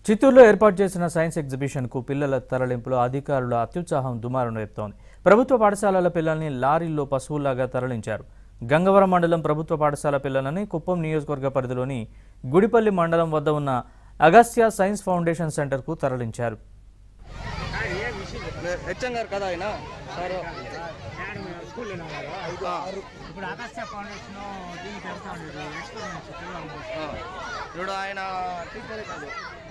చిత్తూరులో ఏర్పాటు చేసిన సైన్స్ ఎగ్జిబిషన్కు పిల్లల తరలింపులో అధికారుల అత్యుత్సాహం దుమారం రేపుతోంది ప్రభుత్వ పాఠశాలల పిల్లల్ని లారీల్లో పశువుల్లాగా తరలించారు గంగవరం మండలం ప్రభుత్వ పాఠశాల పిల్లలని కుప్పం నియోజకవర్గ పరిధిలోని గుడిపల్లి మండలం వద్ద ఉన్న అగస్త్య సైన్స్ ఫౌండేషన్ సెంటర్కు తరలించారు హెచ్ఎం గారు కదా ఆయన సార్ స్కూల్ ఇప్పుడు ఆకాశ ఫౌండేషన్ దీన్ని పెడతా ఉండేది ఎక్స్పెరిమెంట్స్ పిల్లలు ఇప్పుడు ఆయన టీచరే కాదు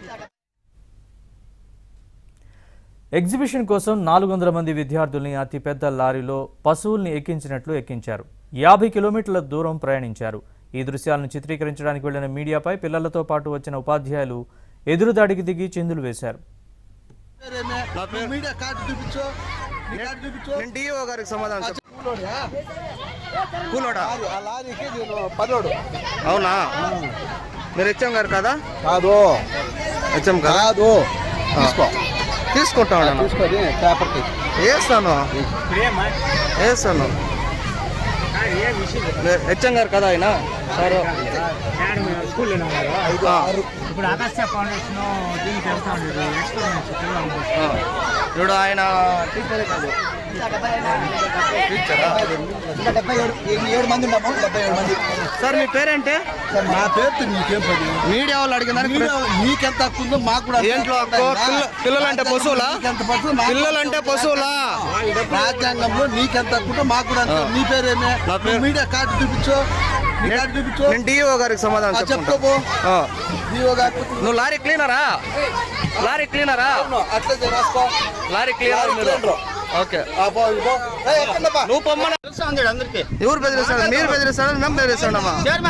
ఎగ్జిబిషన్ కోసం నాలుగు వందల మంది విద్యార్థుల్ని అతిపెద్ద లారీలో పశువుల్ని ఎక్కించినట్లు ఎక్కించారు యాభై కిలోమీటర్ల దూరం ప్రయాణించారు ఈ దృశ్యాలను చిత్రీకరించడానికి వెళ్లిన మీడియాపై పిల్లలతో పాటు వచ్చిన ఉపాధ్యాయులు ఎదురుదాడికి దిగి చిందులు వేశారు నా పేరు మీడియా కార్డు చూపించు నీ కార్డు చూపించు నేను డిఓ గారికి సమాధానం చెప్పు కూలోడా? కూలోడా లారీ- ఆ లారీకి నేను పదోడు అవునా మీరు హెచ్ఎం గారు కదా కాదు హెచ్ఎం కదా కాదు తీసుకో తీసుకుంటా ఉన్నాను తీసుకొని పేపర్కి వేస్తాను ఇప్పుడేమా వేస్తాను ఏ విషయం మీరు హెచ్ఎం గారు కదా ఆయన సార్ మేడం స్కూల్ ఉన్నారు ఐదు ఆరు ఇప్పుడు ఆకాశ ఫౌండేషన్ దీన్ని పెడతా ఉండేది ఎక్స్పెరిమెంట్స్ పిల్లలు ఇప్పుడు ఆయన టీచరే కాదు టీచరా ఇంకా డెబ్బై ఏడు ఈ- ఏడు మంది ఉన్నాము డెబ్బై ఏడు మంది సార్ మీ పేరేంటి నా పేరుతో నీకేం పని మీడియా వాళ్ళు అడిగినారు మీడియా నీకెంత హక్కు ఉందో మాకు కూడా అంతే ఏంట్లో హక్కు హక్కు? ఉందా? పిల్ల- పిల్లలంటే పశువులా? నీకెంత పశువు మాకు పిల్లలంటే పశువులా రాజ్యాంగంలో నీకెంత హక్కు ఉందో మాకు కూడా అంతే. నీ పేరేమే నా పేరు- మీడియా కార్డు చూపించు నీ కార్డు చూపించు నేను డిఓ గారికి సమాధానం ఆ, చెప్పుకుంటా చెప్పుకోబో ఆ. నీవు కాకపోతే నువ్వు లారీ క్లీనరా లారీ క్లీనరా అట్లే రాసుకో లారీ క్లీనర్ మీరు ఓకే అబ్బో ఇబ్బో ఏయ్, ఎక్కండబ్బా. నువ్వు పొమ్మని ఎవరు బెదిరిస్తాడు మీరు బెదిరిస్తాడు మేము బెదిరిస్తాడమ్మా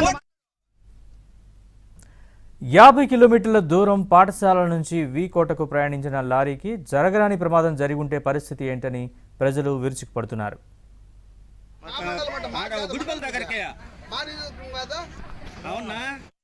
యాభై కిలోమీటర్ల దూరం పాఠశాల నుంచి వీకోటకు ప్రయాణించిన లారీకి జరగరాని ప్రమాదం జరిగి ఉంటే పరిస్థితి ఏంటని ప్రజలు విరుచుకుపడుతున్నారు గుడిపల్లి దగ్గరికి మాది కదా? అవునా